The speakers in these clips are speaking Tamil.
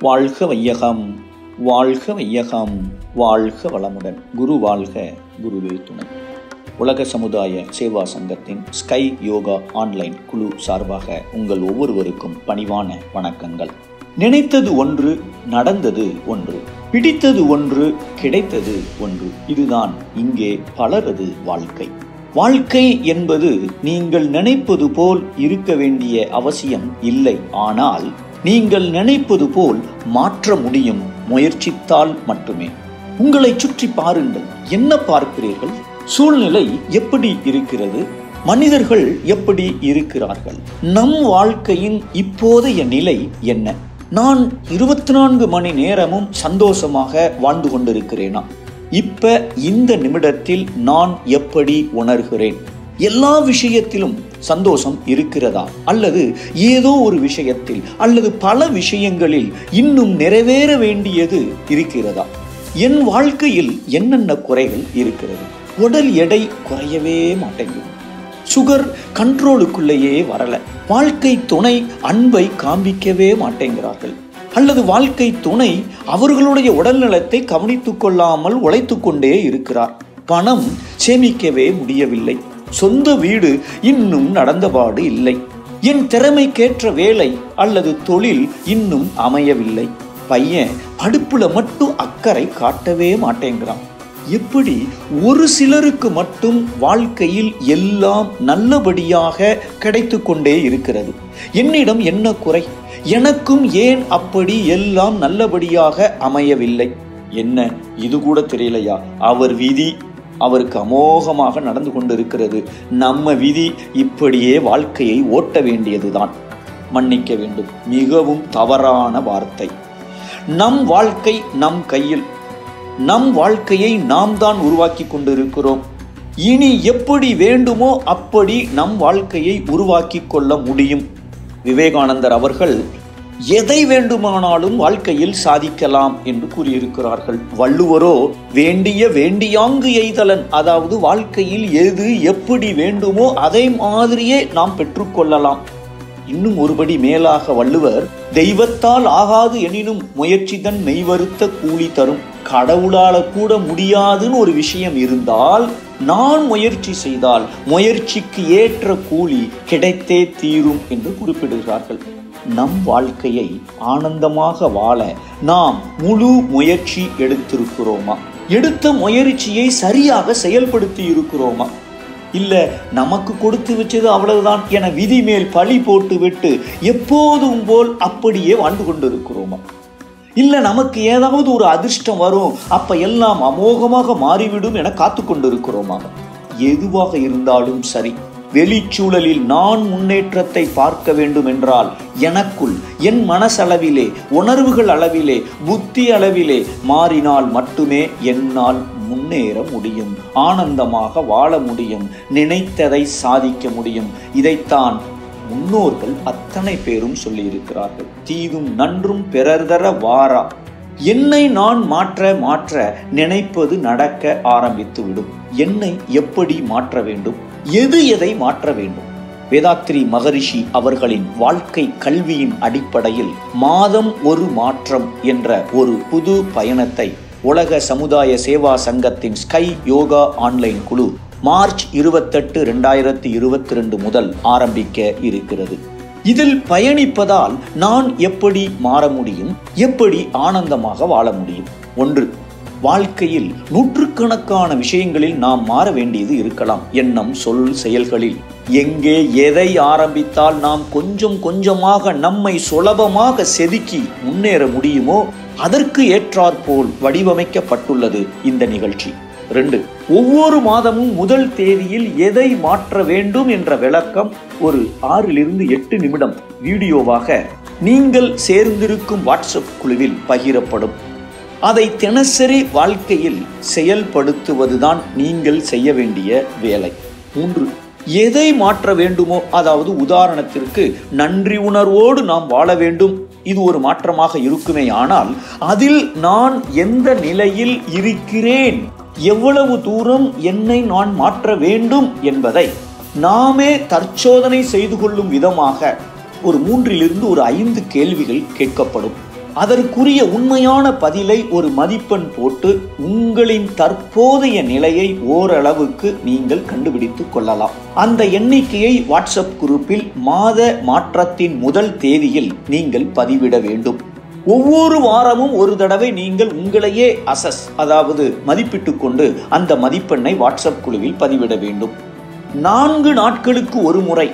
வாழ்க வையகம் வாழ்க வையகம் வாழ்க வளமுடன் குரு வாழ்க குருவே துணை உலக சமுதாய சேவா சங்கத்தின் ஸ்கை யோகா ஆன்லைன் குழு சார்பாக உங்கள் ஒவ்வொருவருக்கும் பணிவான வணக்கங்கள் நினைத்தது ஒன்று நடந்தது ஒன்று பிடித்தது ஒன்று கிடைத்தது ஒன்று இதுதான் இங்கே பலரது வாழ்க்கை வாழ்க்கை என்பது நீங்கள் நினைப்பது போல் இருக்க வேண்டிய அவசியம் இல்லை ஆனால் நீங்கள் நினைப்பது போல் மாற்ற முடியும் முயற்சித்தால் மட்டுமே உங்களை சுற்றி பாருங்கள் என்ன பார்க்கிறீர்கள் சூழ்நிலை எப்படி இருக்கிறது மனிதர்கள் எப்படி இருக்கிறார்கள் நம் வாழ்க்கையின் இப்போதைய நிலை என்ன நான் இருபத்தி நான்கு மணி நேரமும் சந்தோஷமாக வாழ்ந்து கொண்டிருக்கிறேனா இப்ப இந்த நிமிடத்தில் நான் எப்படி உணர்கிறேன் எல்லா விஷயத்திலும் சந்தோஷம் இருக்கிறதா அல்லது ஏதோ ஒரு விஷயத்தில் அல்லது பல விஷயங்களில் இன்னும் நிறைவேற வேண்டியது இருக்கிறதா என் வாழ்க்கையில் என்னென்ன குறைகள் இருக்கிறது உடல் எடை குறையவே மாட்டேங்குது சுகர் கண்ட்ரோலுக்குள்ளேயே வரல வாழ்க்கை துணை அன்பை காண்பிக்கவே மாட்டேங்கிறார்கள் அல்லது வாழ்க்கை துணை அவர்களுடைய உடல்நலத்தை கவனித்துக் கொள்ளாமல் உழைத்து கொண்டே இருக்கிறார் பணம் சேமிக்கவே முடியவில்லை சொந்த வீடு இன்னும் நடந்தபாடு இல்லை என் திறமைக்கேற்ற வேலை அல்லது தொழில் இன்னும் அமையவில்லை பையன் படிப்புல மட்டும் அக்கறை காட்டவே மாட்டேங்கிறான் எப்படி ஒரு சிலருக்கு மட்டும் வாழ்க்கையில் எல்லாம் நல்லபடியாக கிடைத்து கொண்டே இருக்கிறது என்னிடம் என்ன குறை எனக்கும் ஏன் அப்படி எல்லாம் நல்லபடியாக அமையவில்லை என்ன இது கூட தெரியலையா அவர் விதி அவருக்கு அமோகமாக நடந்து கொண்டிருக்கிறது நம்ம விதி இப்படியே வாழ்க்கையை ஓட்ட வேண்டியதுதான் மன்னிக்க வேண்டும் மிகவும் தவறான வார்த்தை நம் வாழ்க்கை நம் கையில் நம் வாழ்க்கையை நாம் தான் உருவாக்கி கொண்டிருக்கிறோம் இனி எப்படி வேண்டுமோ அப்படி நம் வாழ்க்கையை உருவாக்கி கொள்ள முடியும் விவேகானந்தர் அவர்கள் எதை வேண்டுமானாலும் வாழ்க்கையில் சாதிக்கலாம் என்று கூறியிருக்கிறார்கள் வள்ளுவரோ வேண்டிய வேண்டியாங்கு எய்தலன் அதாவது வாழ்க்கையில் எது எப்படி வேண்டுமோ அதை மாதிரியே நாம் பெற்றுக்கொள்ளலாம் இன்னும் ஒருபடி மேலாக வள்ளுவர் தெய்வத்தால் ஆகாது எனினும் முயற்சிதன் மெய்வருத்த கூலி தரும் கடவுளால கூட முடியாதுன்னு ஒரு விஷயம் இருந்தால் நான் முயற்சி செய்தால் முயற்சிக்கு ஏற்ற கூலி கிடைத்தே தீரும் என்று குறிப்பிடுகிறார்கள் நம் வாழ்க்கையை ஆனந்தமாக வாழ நாம் முழு முயற்சி எடுத்திருக்கிறோமா எடுத்த முயற்சியை சரியாக செயல்படுத்தி இருக்கிறோமா இல்ல நமக்கு கொடுத்து வச்சது அவ்வளவுதான் என விதி மேல் பழி போட்டு விட்டு எப்போதும் போல் அப்படியே வாழ்ந்து கொண்டிருக்கிறோமா இல்ல நமக்கு ஏதாவது ஒரு அதிர்ஷ்டம் வரும் அப்ப எல்லாம் அமோகமாக மாறிவிடும் என காத்து கொண்டிருக்கிறோமா எதுவாக இருந்தாலும் சரி வெளிச்சூழலில் நான் முன்னேற்றத்தை பார்க்க வேண்டும் என்றால் எனக்குள் என் மனசளவிலே உணர்வுகள் அளவிலே புத்தி அளவிலே மாறினால் மட்டுமே என்னால் முன்னேற முடியும் ஆனந்தமாக வாழ முடியும் நினைத்ததை சாதிக்க முடியும் இதைத்தான் முன்னோர்கள் அத்தனை பேரும் சொல்லியிருக்கிறார்கள் தீதும் நன்றும் பிறர்தர வாரா என்னை நான் மாற்ற மாற்ற நினைப்பது நடக்க ஆரம்பித்து விடும் என்னை எப்படி மாற்ற வேண்டும் எது எதை மாற்ற வேண்டும் வேதாத்ரி மகரிஷி அவர்களின் வாழ்க்கை கல்வியின் அடிப்படையில் மாதம் ஒரு மாற்றம் என்ற ஒரு புது பயணத்தை உலக சமுதாய சேவா சங்கத்தின் ஸ்கை யோகா ஆன்லைன் குழு மார்ச் இருபத்தெட்டு ரெண்டாயிரத்தி இருபத்தி ரெண்டு முதல் ஆரம்பிக்க இருக்கிறது இதில் பயணிப்பதால் நான் எப்படி மாற முடியும் எப்படி ஆனந்தமாக வாழ முடியும் ஒன்று வாழ்க்கையில் நூற்றுக்கணக்கான விஷயங்களில் நாம் மாற வேண்டியது இருக்கலாம் எண்ணம் சொல் செயல்களில் எங்கே எதை ஆரம்பித்தால் நாம் கொஞ்சம் கொஞ்சமாக நம்மை சுலபமாக செதுக்கி முன்னேற முடியுமோ அதற்கு ஏற்றாற்போல் வடிவமைக்கப்பட்டுள்ளது இந்த நிகழ்ச்சி ரெண்டு ஒவ்வொரு மாதமும் முதல் தேதியில் எதை மாற்ற வேண்டும் என்ற விளக்கம் ஒரு ஆறிலிருந்து எட்டு நிமிடம் வீடியோவாக நீங்கள் சேர்ந்திருக்கும் வாட்ஸ்அப் குழுவில் பகிரப்படும் அதை தினசரி வாழ்க்கையில் செயல்படுத்துவதுதான் நீங்கள் செய்ய வேண்டிய வேலை மூன்று எதை மாற்ற வேண்டுமோ அதாவது உதாரணத்திற்கு நன்றி உணர்வோடு நாம் வாழ வேண்டும் இது ஒரு மாற்றமாக இருக்குமே ஆனால் அதில் நான் எந்த நிலையில் இருக்கிறேன் எவ்வளவு தூரம் என்னை நான் மாற்ற வேண்டும் என்பதை நாமே தற்சோதனை செய்து கொள்ளும் விதமாக ஒரு மூன்றிலிருந்து ஒரு ஐந்து கேள்விகள் கேட்கப்படும் அதற்குரிய உண்மையான பதிலை ஒரு மதிப்பெண் போட்டு உங்களின் தற்போதைய நிலையை ஓரளவுக்கு நீங்கள் கண்டுபிடித்துக் கொள்ளலாம் அந்த எண்ணிக்கையை வாட்ஸ்அப் குரூப்பில் மாத மாற்றத்தின் முதல் தேதியில் நீங்கள் பதிவிட வேண்டும் ஒவ்வொரு வாரமும் ஒரு தடவை நீங்கள் உங்களையே அசஸ் அதாவது மதிப்பிட்டுக் கொண்டு அந்த மதிப்பெண்ணை வாட்ஸ்அப் குழுவில் பதிவிட வேண்டும் நான்கு நாட்களுக்கு ஒரு முறை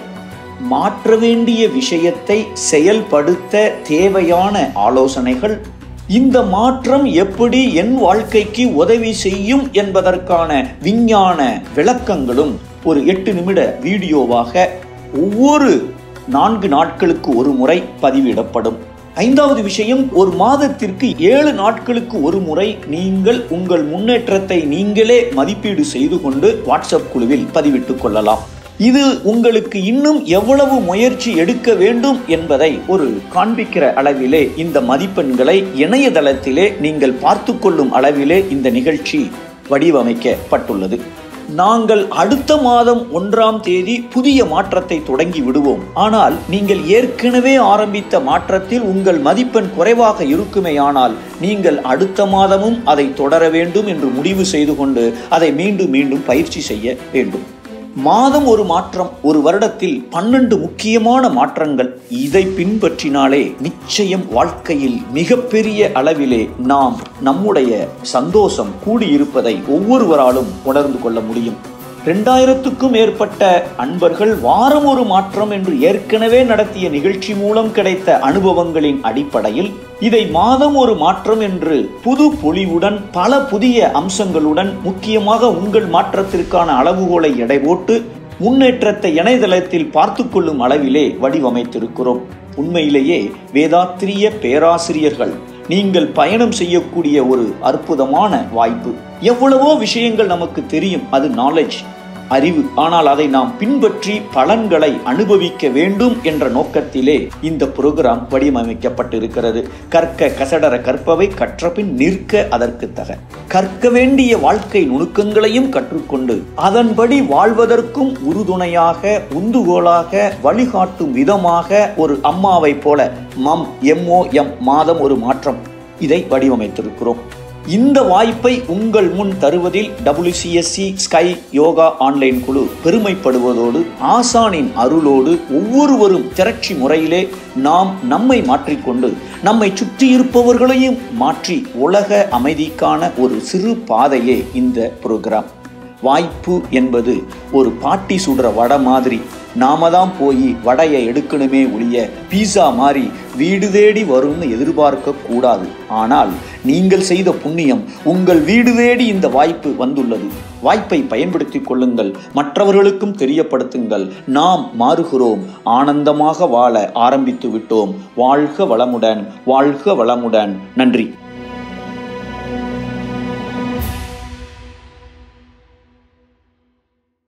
மாற்ற வேண்டிய விஷயத்தை செயல்படுத்த தேவையான ஆலோசனைகள் இந்த மாற்றம் எப்படி என் வாழ்க்கைக்கு உதவி செய்யும் என்பதற்கான விஞ்ஞான விளக்கங்களும் ஒரு எட்டு நிமிட வீடியோவாக ஒவ்வொரு நான்கு நாட்களுக்கு ஒரு முறை பதிவிடப்படும் ஐந்தாவது விஷயம் ஒரு மாதத்திற்கு ஏழு நாட்களுக்கு ஒரு முறை நீங்கள் உங்கள் முன்னேற்றத்தை நீங்களே மதிப்பீடு செய்து கொண்டு வாட்ஸ்அப் குழுவில் பதிவிட்டுக் கொள்ளலாம் இது உங்களுக்கு இன்னும் எவ்வளவு முயற்சி எடுக்க வேண்டும் என்பதை ஒரு காண்பிக்கிற அளவிலே இந்த மதிப்பெண்களை இணையதளத்திலே நீங்கள் பார்த்து கொள்ளும் அளவிலே இந்த நிகழ்ச்சி வடிவமைக்கப்பட்டுள்ளது நாங்கள் அடுத்த மாதம் ஒன்றாம் தேதி புதிய மாற்றத்தை தொடங்கி விடுவோம் ஆனால் நீங்கள் ஏற்கனவே ஆரம்பித்த மாற்றத்தில் உங்கள் மதிப்பெண் குறைவாக இருக்குமேயானால் நீங்கள் அடுத்த மாதமும் அதை தொடர வேண்டும் என்று முடிவு செய்து கொண்டு அதை மீண்டும் மீண்டும் பயிற்சி செய்ய வேண்டும் மாதம் ஒரு மாற்றம் ஒரு வருடத்தில் பன்னெண்டு முக்கியமான மாற்றங்கள் இதை பின்பற்றினாலே நிச்சயம் வாழ்க்கையில் மிகப்பெரிய அளவிலே நாம் நம்முடைய சந்தோஷம் கூடியிருப்பதை ஒவ்வொருவராலும் உணர்ந்து கொள்ள முடியும் ரெண்டாயிரத்துக்கும் மேற்பட்ட அன்பர்கள் வாரம் ஒரு மாற்றம் என்று ஏற்கனவே நடத்திய நிகழ்ச்சி மூலம் கிடைத்த அனுபவங்களின் அடிப்படையில் இதை மாதம் ஒரு மாற்றம் என்று புது பொலிவுடன் பல புதிய அம்சங்களுடன் முக்கியமாக உங்கள் மாற்றத்திற்கான அளவுகோலை எடை போட்டு முன்னேற்றத்தை இணையதளத்தில் பார்த்து கொள்ளும் அளவிலே வடிவமைத்திருக்கிறோம் உண்மையிலேயே வேதாத்திரிய பேராசிரியர்கள் நீங்கள் பயணம் செய்யக்கூடிய ஒரு அற்புதமான வாய்ப்பு எவ்வளவோ விஷயங்கள் நமக்கு தெரியும் அது நாலேஜ் அறிவு ஆனால் அதை நாம் பின்பற்றி பலன்களை அனுபவிக்க வேண்டும் என்ற நோக்கத்திலே இந்த புரோகிராம் வடிவமைக்கப்பட்டிருக்கிறது கற்க கசடர கற்பவை கற்றபின் நிற்க அதற்கு தக கற்க வேண்டிய வாழ்க்கை நுணுக்கங்களையும் கற்றுக்கொண்டு அதன்படி வாழ்வதற்கும் உறுதுணையாக உந்துகோலாக வழிகாட்டும் விதமாக ஒரு அம்மாவை போல மம் எம்ஓ எம் மாதம் ஒரு மாற்றம் இதை வடிவமைத்திருக்கிறோம் இந்த வாய்ப்பை உங்கள் முன் தருவதில் டபிள்யூசிஎஸ்சி ஸ்கை யோகா ஆன்லைன் குழு பெருமைப்படுவதோடு ஆசானின் அருளோடு ஒவ்வொருவரும் திரட்சி முறையிலே நாம் நம்மை மாற்றிக்கொண்டு நம்மை சுற்றி இருப்பவர்களையும் மாற்றி உலக அமைதிக்கான ஒரு சிறு பாதையே இந்த புரோகிராம் வாய்ப்பு என்பது ஒரு பாட்டி சுடுற வடை மாதிரி நாம தான் போய் வடையை எடுக்கணுமே ஒழிய பீஸா மாதிரி வீடு தேடி வரும்னு எதிர்பார்க்க கூடாது ஆனால் நீங்கள் செய்த புண்ணியம் உங்கள் வீடு தேடி இந்த வாய்ப்பு வந்துள்ளது வாய்ப்பை பயன்படுத்திக் கொள்ளுங்கள் மற்றவர்களுக்கும் தெரியப்படுத்துங்கள் நாம் மாறுகிறோம் ஆனந்தமாக வாழ ஆரம்பித்து விட்டோம் வாழ்க வளமுடன் வாழ்க வளமுடன் நன்றி